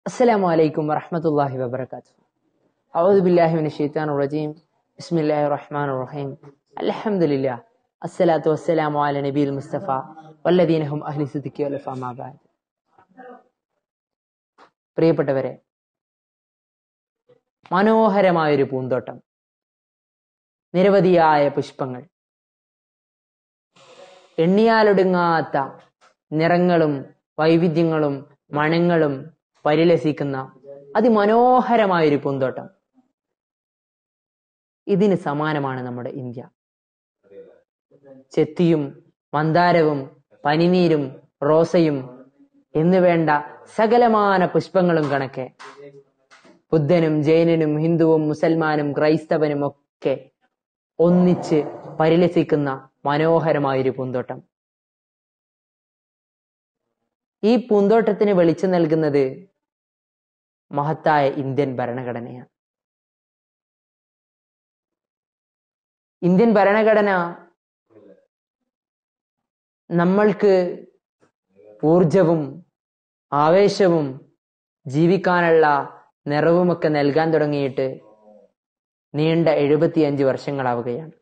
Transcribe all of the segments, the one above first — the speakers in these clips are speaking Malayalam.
السلام عليكم ورحمة الله وبركاته أعوذ بالله من الشيطان الرجيم بسم الله الرحمن الرحيم الحمد لله الصلاة والسلام على نبي المصطفى والذين هم أهل صدق والوفاء ما بعد പ്രിയപ്പെട്ടവരെ മനോഹരമായൊരു പൂന്തോട്ടം നിരവധിയായ പുഷ്പങ്ങൾ എണ്ണിയാലൊടുങ്ങാത്ത നിറങ്ങളും വൈവിധ്യങ്ങളും മണങ്ങളും പരിലസിക്കുന്ന അതിമനോഹരമായൊരു പൂന്തോട്ടം ഇതിന് സമാനമാണ് നമ്മുടെ ഇന്ത്യ ചെത്തിയും മന്ദാരവും പനിനീരും റോസയും എന്നു വേണ്ട സകലമാന പുഷ്പങ്ങളും കണക്കെ ബുദ്ധനും ജൈനനും ഹിന്ദുവും മുസൽമാനും ക്രൈസ്തവനും ഒക്കെ ഒന്നിച്ച് പരിലസിക്കുന്ന മനോഹരമായൊരു പൂന്തോട്ടം ഈ പൂന്തോട്ടത്തിന് വെളിച്ചം നൽകുന്നത് മഹത്തായ ഇന്ത്യൻ ഭരണഘടനയാണ് ഇന്ത്യൻ ഭരണഘടന നമ്മൾക്ക് ഊർജവും ആവേശവും ജീവിക്കാനുള്ള നിറവുമൊക്കെ നൽകാൻ തുടങ്ങിയിട്ട് നീണ്ട എഴുപത്തിയഞ്ച് വർഷങ്ങളാവുകയാണ്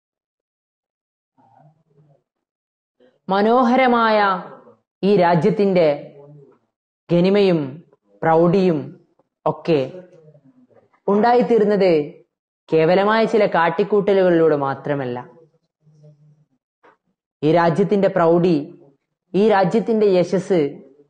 മനോഹരമായ ഈ രാജ്യത്തിന്റെ ഗനിമയും പ്രൗഢിയും ഒക്കെ ഉണ്ടായിത്തീർന്നത് കേവലമായ ചില കാട്ടിക്കൂട്ടലുകളിലൂടെ മാത്രമല്ല ഈ രാജ്യത്തിന്റെ പ്രൗഢി ഈ രാജ്യത്തിന്റെ യശസ്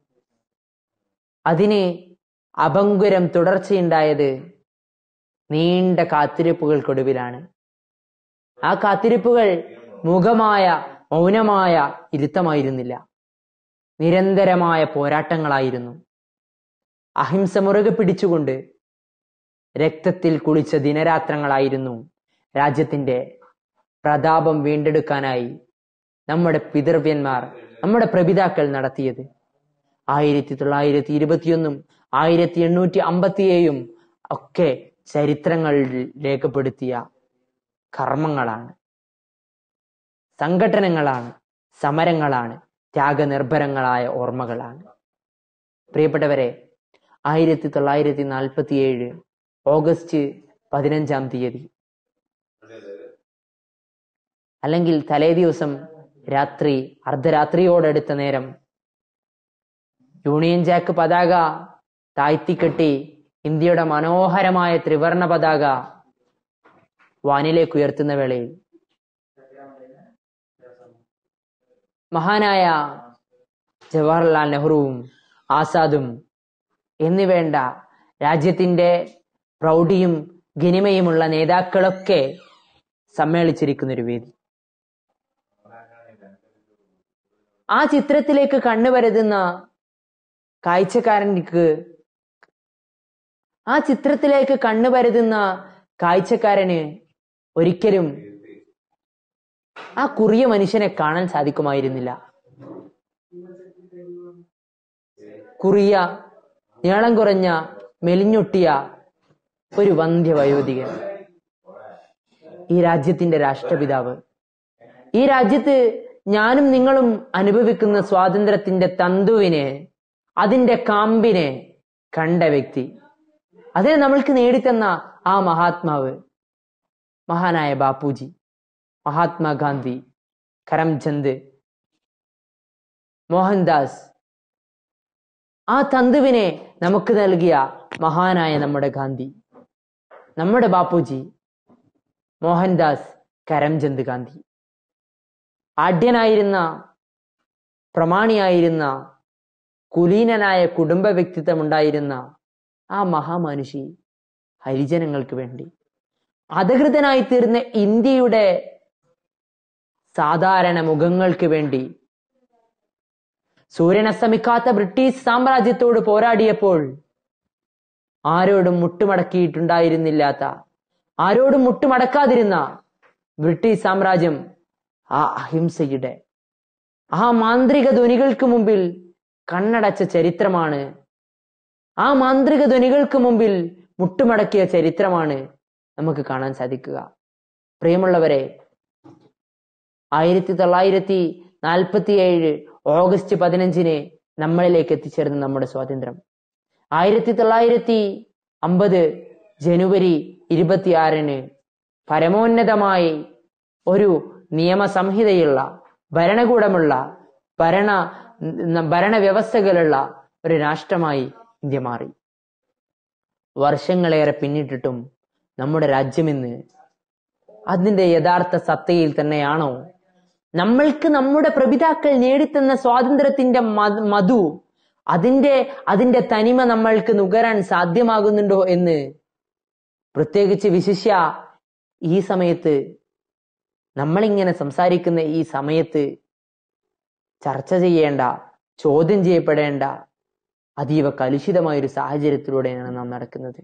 അതിന് അപങ്കുരം തുടർച്ചയുണ്ടായത് നീണ്ട കാത്തിരിപ്പുകൾക്കൊടുവിലാണ് ആ കാത്തിരിപ്പുകൾ മുഖമായ മൗനമായ ഇരുത്തമായിരുന്നില്ല നിരന്തരമായ പോരാട്ടങ്ങളായിരുന്നു അഹിംസ മുറുകെ പിടിച്ചുകൊണ്ട് രക്തത്തിൽ കുളിച്ച ദിനരാത്രങ്ങളായിരുന്നു രാജ്യത്തിന്റെ പ്രതാപം വീണ്ടെടുക്കാനായി നമ്മുടെ പിതൃവ്യന്മാർ നമ്മുടെ പ്രപിതാക്കൾ നടത്തിയത് ആയിരത്തി തൊള്ളായിരത്തി ഇരുപത്തിയൊന്നും ആയിരത്തി എണ്ണൂറ്റി അമ്പത്തിയേഴും ഒക്കെ ചരിത്രങ്ങളിൽ രേഖപ്പെടുത്തിയ കർമ്മങ്ങളാണ് സംഘടനകളാണ് സമരങ്ങളാണ് ത്യാഗനിർഭരങ്ങളായ ഓർമ്മകളാണ് പ്രിയപ്പെട്ടവരെ ആയിരത്തി തൊള്ളായിരത്തി നാൽപ്പത്തിയേഴ് ഓഗസ്റ്റ് പതിനഞ്ചാം തീയതി അല്ലെങ്കിൽ തലേ ദിവസം രാത്രി അർദ്ധരാത്രിയോടടുത്ത നേരം യൂണിയൻ ജാക്ക് പതാക താഴ്ത്തിക്കെട്ടി ഇന്ത്യയുടെ മനോഹരമായ ത്രിവർണ പതാക വാനിലേക്ക് ഉയർത്തുന്ന വേളയിൽ മഹാനായ ജവഹർലാൽ നെഹ്റുവും ആസാദും എന്നിവേണ്ട രാജ്യത്തിന്റെ പ്രൗഢിയും ഗിനിമയുമുള്ള നേതാക്കളൊക്കെ സമ്മേളിച്ചിരിക്കുന്ന ഒരു വേദി ആ ചിത്രത്തിലേക്ക് കണ്ണുവരുതുന്ന കാഴ്ചക്കാരനിക്ക് ആ ചിത്രത്തിലേക്ക് കണ്ണുവരുതുന്ന കാഴ്ചക്കാരന് ഒരിക്കലും ആ കുറിയ മനുഷ്യനെ കാണാൻ സാധിക്കുമായിരുന്നില്ല കുറിയ നീളം കുറഞ്ഞ മെലിഞ്ഞൊട്ടിയ ഒരു വന്ധ്യ വയോധികൻ ഈ രാജ്യത്തിന്റെ രാഷ്ട്രപിതാവ് ഈ രാജ്യത്ത് ഞാനും നിങ്ങളും അനുഭവിക്കുന്ന സ്വാതന്ത്ര്യത്തിന്റെ തന്തുവിനെ അതിന്റെ കാമ്പിനെ കണ്ട വ്യക്തി അതിനെ നമ്മൾക്ക് നേടിത്തന്ന ആ മഹാത്മാവ് മഹാനായ ബാപ്പുജി മഹാത്മാഗാന്ധി കരംചന്ദ് മോഹൻദാസ് ആ തന്തുവിനെ നമുക്ക് നൽകിയ മഹാനായ നമ്മുടെ ഗാന്ധി നമ്മുടെ ബാപ്പുജി മോഹൻദാസ് കരംചന്ദ് ഗാന്ധി ആഢ്യനായിരുന്ന പ്രമാണിയായിരുന്ന കുലീനനായ കുടുംബ വ്യക്തിത്വം ഉണ്ടായിരുന്ന ആ മഹാമനുഷി ഹരിജനങ്ങൾക്ക് വേണ്ടി അധകൃതനായി തീർന്ന ഇന്ത്യയുടെ സാധാരണ മുഖങ്ങൾക്ക് വേണ്ടി സൂര്യൻ അസ്തമിക്കാത്ത ബ്രിട്ടീഷ് സാമ്രാജ്യത്തോട് പോരാടിയപ്പോൾ ആരോടും മുട്ടുമടക്കിയിട്ടുണ്ടായിരുന്നില്ലാത്ത ആരോടും മുട്ടുമടക്കാതിരുന്ന ബ്രിട്ടീഷ് സാമ്രാജ്യം ആ അഹിംസയുടെ ആ മാന്ത്രിക ധ്വനികൾക്ക് മുമ്പിൽ കണ്ണടച്ച ചരിത്രമാണ് ആ മാന്ത്രിക ധ്വനികൾക്ക് മുമ്പിൽ മുട്ടുമടക്കിയ ചരിത്രമാണ് നമുക്ക് കാണാൻ സാധിക്കുക പ്രിയമുള്ളവരെ ആയിരത്തി തൊള്ളായിരത്തി നാൽപ്പത്തിയേഴ് ഓഗസ്റ്റ് പതിനഞ്ചിന് നമ്മളിലേക്ക് എത്തിച്ചേർന്ന നമ്മുടെ സ്വാതന്ത്ര്യം ആയിരത്തി തൊള്ളായിരത്തി അമ്പത് ജനുവരി ഇരുപത്തിയാറിന് പരമോന്നതമായി ഒരു നിയമസംഹിതയുള്ള ഭരണകൂടമുള്ള ഭരണ ഭരണവ്യവസ്ഥകളുള്ള ഒരു രാഷ്ട്രമായി ഇന്ത്യ മാറി വർഷങ്ങളേറെ പിന്നിട്ടിട്ടും നമ്മുടെ രാജ്യമിന്ന് അതിന്റെ യഥാർത്ഥ സത്തയിൽ തന്നെയാണോ നമ്മൾക്ക് നമ്മുടെ പ്രപിതാക്കൾ നേടിത്തന്ന സ്വാതന്ത്ര്യത്തിന്റെ മ- മധു അതിന്റെ അതിന്റെ തനിമ നമ്മൾക്ക് നുകരാൻ സാധ്യമാകുന്നുണ്ടോ എന്ന് പ്രത്യേകിച്ച് വിശിഷ്യ ഈ സമയത്ത് നമ്മളിങ്ങനെ സംസാരിക്കുന്ന ഈ സമയത്ത് ചർച്ച ചെയ്യേണ്ട ചോദ്യം ചെയ്യപ്പെടേണ്ട അതീവ കലുഷിതമായ ഒരു സാഹചര്യത്തിലൂടെയാണ് നാം നടക്കുന്നത്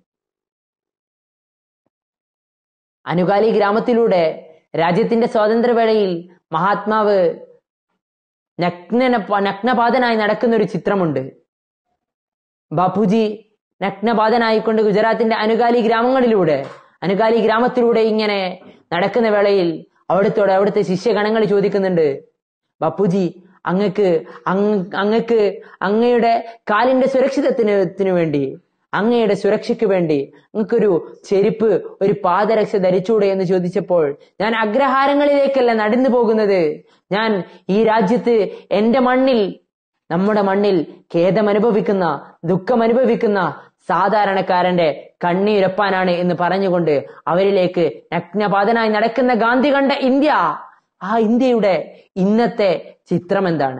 അനുകാലി ഗ്രാമത്തിലൂടെ രാജ്യത്തിന്റെ സ്വാതന്ത്ര്യവേളയിൽ മഹാത്മാവ് നഗ്നന നഗ്നപാതനായി നടക്കുന്ന ഒരു ചിത്രമുണ്ട് ബാപ്പുജി നഗ്നപാതനായിക്കൊണ്ട് ഗുജറാത്തിന്റെ അനുകാലി ഗ്രാമങ്ങളിലൂടെ അനുകാലി ഗ്രാമത്തിലൂടെ ഇങ്ങനെ നടക്കുന്ന വേളയിൽ അവിടുത്തോടെ അവിടുത്തെ ശിഷ്യഗണങ്ങൾ ചോദിക്കുന്നുണ്ട് ബാപ്പുജി അങ്ങക്ക് അങ്ങ് അങ്ങക്ക് അങ്ങയുടെ കാലിന്റെ സുരക്ഷിതത്തിന് ത്തിന് വേണ്ടി അങ്ങയുടെ സുരക്ഷയ്ക്ക് വേണ്ടി നിങ്ങൾക്കൊരു ചെരുപ്പ് ഒരു പാദരക്ഷ ധരിച്ചൂടെ എന്ന് ചോദിച്ചപ്പോൾ ഞാൻ അഗ്രഹാരങ്ങളിലേക്കല്ല നടന്നു പോകുന്നത് ഞാൻ ഈ രാജ്യത്ത് എന്റെ മണ്ണിൽ നമ്മുടെ മണ്ണിൽ ഖേദം അനുഭവിക്കുന്ന ദുഃഖം അനുഭവിക്കുന്ന സാധാരണക്കാരന്റെ കണ്ണീരൊപ്പാനാണ് എന്ന് പറഞ്ഞുകൊണ്ട് അവരിലേക്ക് നഗ്നപാതനായി നടക്കുന്ന ഗാന്ധി കണ്ട ഇന്ത്യ ആ ഇന്ത്യയുടെ ഇന്നത്തെ ചിത്രം എന്താണ്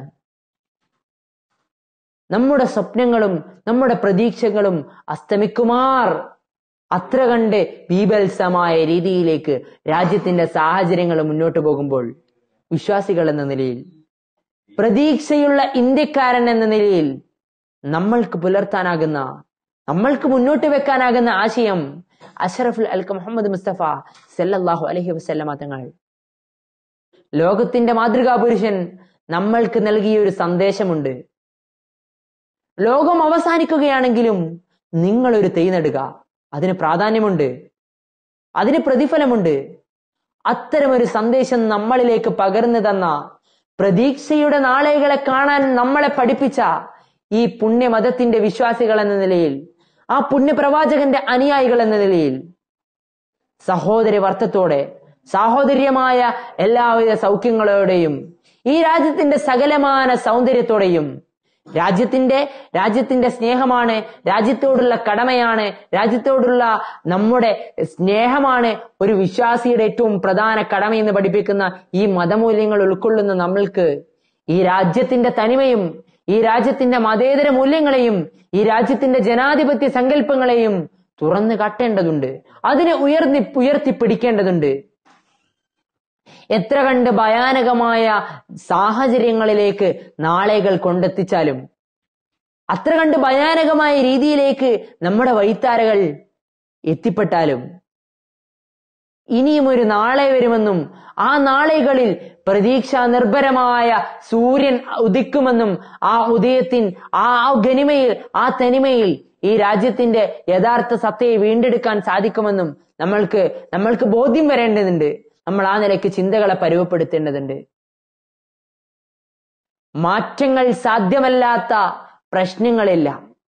നമ്മുടെ സ്വപ്നങ്ങളും നമ്മുടെ പ്രതീക്ഷകളും അസ്തമിക്കുമാർ അത്ര കണ്ട് ബീഭത്സമായ രീതിയിലേക്ക് രാജ്യത്തിന്റെ സാഹചര്യങ്ങൾ മുന്നോട്ട് പോകുമ്പോൾ വിശ്വാസികൾ എന്ന നിലയിൽ പ്രതീക്ഷയുള്ള ഇന്ത്യക്കാരൻ എന്ന നിലയിൽ നമ്മൾക്ക് പുലർത്താനാകുന്ന നമ്മൾക്ക് മുന്നോട്ട് വെക്കാനാകുന്ന ആശയം അഷറഫുൽ അൽക്ക മുഹമ്മദ് മുസ്തഫ സല്ലല്ലാഹു അലൈഹി വസല്ലമ തങ്ങൾ ലോകത്തിന്റെ മാതൃകാ പുരുഷൻ നമ്മൾക്ക് നൽകിയ ഒരു സന്ദേശമുണ്ട് ലോകം അവസാനിക്കുകയാണെങ്കിലും നിങ്ങൾ ഒരു തൈ നടുക അതിന് പ്രാധാന്യമുണ്ട് അതിന് പ്രതിഫലമുണ്ട് അത്തരമൊരു സന്ദേശം നമ്മളിലേക്ക് പകർന്നു തന്ന പ്രതീക്ഷയുടെ നാളെകളെ കാണാൻ നമ്മളെ പഠിപ്പിച്ച ഈ പുണ്യമതത്തിന്റെ വിശ്വാസികൾ എന്ന നിലയിൽ ആ പുണ്യപ്രവാചകന്റെ അനുയായികൾ എന്ന നിലയിൽ സഹോദര വർത്തത്തോടെ സാഹോദര്യമായ എല്ലാവിധ സൗഖ്യങ്ങളോടെയും ഈ രാജ്യത്തിന്റെ സകലമാന സൗന്ദര്യത്തോടെയും രാജ്യത്തിന്റെ രാജ്യത്തിന്റെ സ്നേഹമാണ് രാജ്യത്തോടുള്ള കടമയാണ് രാജ്യത്തോടുള്ള നമ്മുടെ സ്നേഹമാണ് ഒരു വിശ്വാസിയുടെ ഏറ്റവും പ്രധാന കടമയെന്ന് പഠിപ്പിക്കുന്ന ഈ മതമൂല്യങ്ങൾ ഉൾക്കൊള്ളുന്ന നമ്മൾക്ക് ഈ രാജ്യത്തിന്റെ തനിമയും ഈ രാജ്യത്തിന്റെ മതേതര മൂല്യങ്ങളെയും ഈ രാജ്യത്തിന്റെ ജനാധിപത്യ സങ്കല്പങ്ങളെയും തുറന്നു കാട്ടേണ്ടതുണ്ട് അതിനെ ഉയർന്നി ഉയർത്തിപ്പിടിക്കേണ്ടതുണ്ട് എത്ര കണ്ട് ഭയാനകമായ സാഹചര്യങ്ങളിലേക്ക് നാളെകൾ കൊണ്ടെത്തിച്ചാലും അത്ര കണ്ട് ഭയാനകമായ രീതിയിലേക്ക് നമ്മുടെ വഴിത്താരകൾ എത്തിപ്പെട്ടാലും ഇനിയും ഒരു നാളെ വരുമെന്നും ആ നാളെകളിൽ പ്രതീക്ഷ നിർഭരമായ സൂര്യൻ ഉദിക്കുമെന്നും ആ ഉദയത്തിൻ ആ ഗനിമയിൽ ആ തനിമയിൽ ഈ രാജ്യത്തിന്റെ യഥാർത്ഥ സത്തയെ വീണ്ടെടുക്കാൻ സാധിക്കുമെന്നും നമ്മൾക്ക് നമ്മൾക്ക് ബോധ്യം വരേണ്ടതുണ്ട് നമ്മൾ ആ നിലയ്ക്ക് ചിന്തകളെ പരുവപ്പെടുത്തേണ്ടതുണ്ട് മാറ്റങ്ങൾ സാധ്യമല്ലാത്ത പ്രശ്നങ്ങളില്ല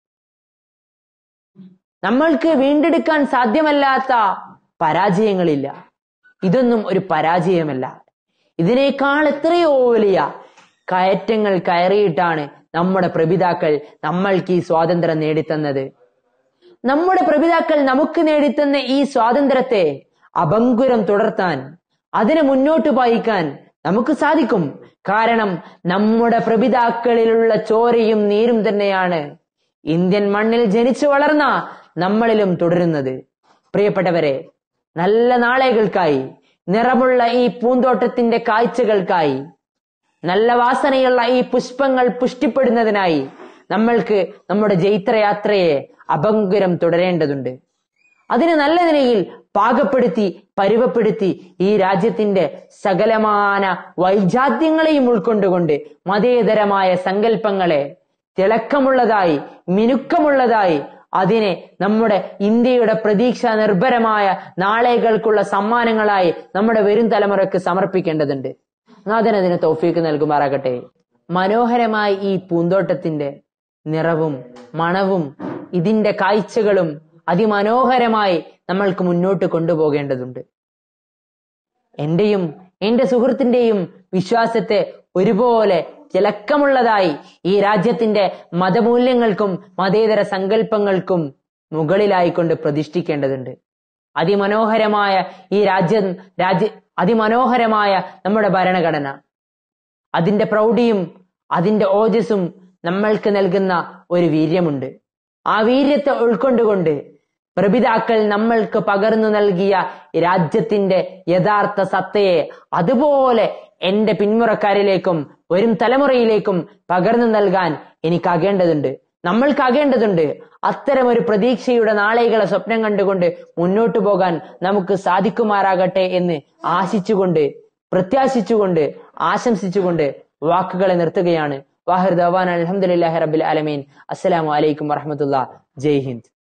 നമ്മൾക്ക് വീണ്ടെടുക്കാൻ സാധ്യമല്ലാത്ത പരാജയങ്ങളില്ല ഇതൊന്നും ഒരു പരാജയമല്ല ഇതിനേക്കാൾ എത്രയോ വലിയ കയറ്റങ്ങൾ കയറിയിട്ടാണ് നമ്മുടെ പ്രപിതാക്കൾ നമ്മൾക്ക് ഈ സ്വാതന്ത്ര്യം നേടിത്തന്നത് നമ്മുടെ പ്രപിതാക്കൾ നമുക്ക് നേടിത്തന്ന ഈ സ്വാതന്ത്ര്യത്തെ അഭങ്കുരം തുടർത്താൻ അതിനെ മുന്നോട്ട് പായിക്കാൻ നമുക്ക് സാധിക്കും കാരണം നമ്മുടെ പ്രപിതാക്കളിലുള്ള ചോരയും നീരും തന്നെയാണ് ഇന്ത്യൻ മണ്ണിൽ ജനിച്ചു വളർന്ന നമ്മളിലും തുടരുന്നത് പ്രിയപ്പെട്ടവരെ നല്ല നാളെകൾക്കായി നിറമുള്ള ഈ പൂന്തോട്ടത്തിന്റെ കാഴ്ചകൾക്കായി നല്ല വാസനയുള്ള ഈ പുഷ്പങ്ങൾ പുഷ്ടിപ്പെടുന്നതിനായി നമ്മൾക്ക് നമ്മുടെ ജൈത്രയാത്രയെ അഭങ്കുരം തുടരേണ്ടതുണ്ട് അതിന് നല്ല നിലയിൽ പാകപ്പെടുത്തി പരുവപ്പെടുത്തി ഈ രാജ്യത്തിന്റെ സകലമാന വൈജാത്യങ്ങളെയും ഉൾക്കൊണ്ടുകൊണ്ട് മതേതരമായ സങ്കല്പങ്ങളെ തിളക്കമുള്ളതായി മിനുക്കമുള്ളതായി അതിനെ നമ്മുടെ ഇന്ത്യയുടെ പ്രതീക്ഷ നിർഭരമായ നാളെകൾക്കുള്ള സമ്മാനങ്ങളായി നമ്മുടെ വരും തലമുറയ്ക്ക് സമർപ്പിക്കേണ്ടതുണ്ട് നാഥൻ അതിന് തൗഫീക്ക് നൽകുമാറാകട്ടെ മനോഹരമായ ഈ പൂന്തോട്ടത്തിന്റെ നിറവും മണവും ഇതിന്റെ കാഴ്ചകളും അതിമനോഹരമായി നമ്മൾക്ക് മുന്നോട്ട് കൊണ്ടുപോകേണ്ടതുണ്ട് എന്റെയും എന്റെ സുഹൃത്തിന്റെയും വിശ്വാസത്തെ ഒരുപോലെ തിളക്കമുള്ളതായി ഈ രാജ്യത്തിന്റെ മതമൂല്യങ്ങൾക്കും മതേതര സങ്കല്പങ്ങൾക്കും മുകളിലായിക്കൊണ്ട് പ്രതിഷ്ഠിക്കേണ്ടതുണ്ട് അതിമനോഹരമായ ഈ രാജ്യം രാജ്യ അതിമനോഹരമായ നമ്മുടെ ഭരണഘടന അതിന്റെ പ്രൗഢിയും അതിന്റെ ഓജസ്സും നമ്മൾക്ക് നൽകുന്ന ഒരു വീര്യമുണ്ട് ആ വീര്യത്തെ ഉൾക്കൊണ്ടുകൊണ്ട് പ്രപിതാക്കൾ നമ്മൾക്ക് പകർന്നു നൽകിയ രാജ്യത്തിന്റെ യഥാർത്ഥ സത്തയെ അതുപോലെ എന്റെ പിന്മുറക്കാരിലേക്കും വരും തലമുറയിലേക്കും പകർന്നു നൽകാൻ എനിക്കാകേണ്ടതുണ്ട് നമ്മൾക്കാകേണ്ടതുണ്ട് അത്തരമൊരു പ്രതീക്ഷയുടെ നാളെകളെ സ്വപ്നം കണ്ടുകൊണ്ട് മുന്നോട്ടു പോകാൻ നമുക്ക് സാധിക്കുമാറാകട്ടെ എന്ന് ആശിച്ചുകൊണ്ട് പ്രത്യാശിച്ചുകൊണ്ട് ആശംസിച്ചുകൊണ്ട് വാക്കുകളെ നിർത്തുകയാണ് വാഹിർ ദവാൻ അലഹമുല്ലാഹി റബിൽ അലമീൻ അസ്സലാമു അലൈക്കും വറഹമത്തുള്ള ജയ് ഹിന്ദ്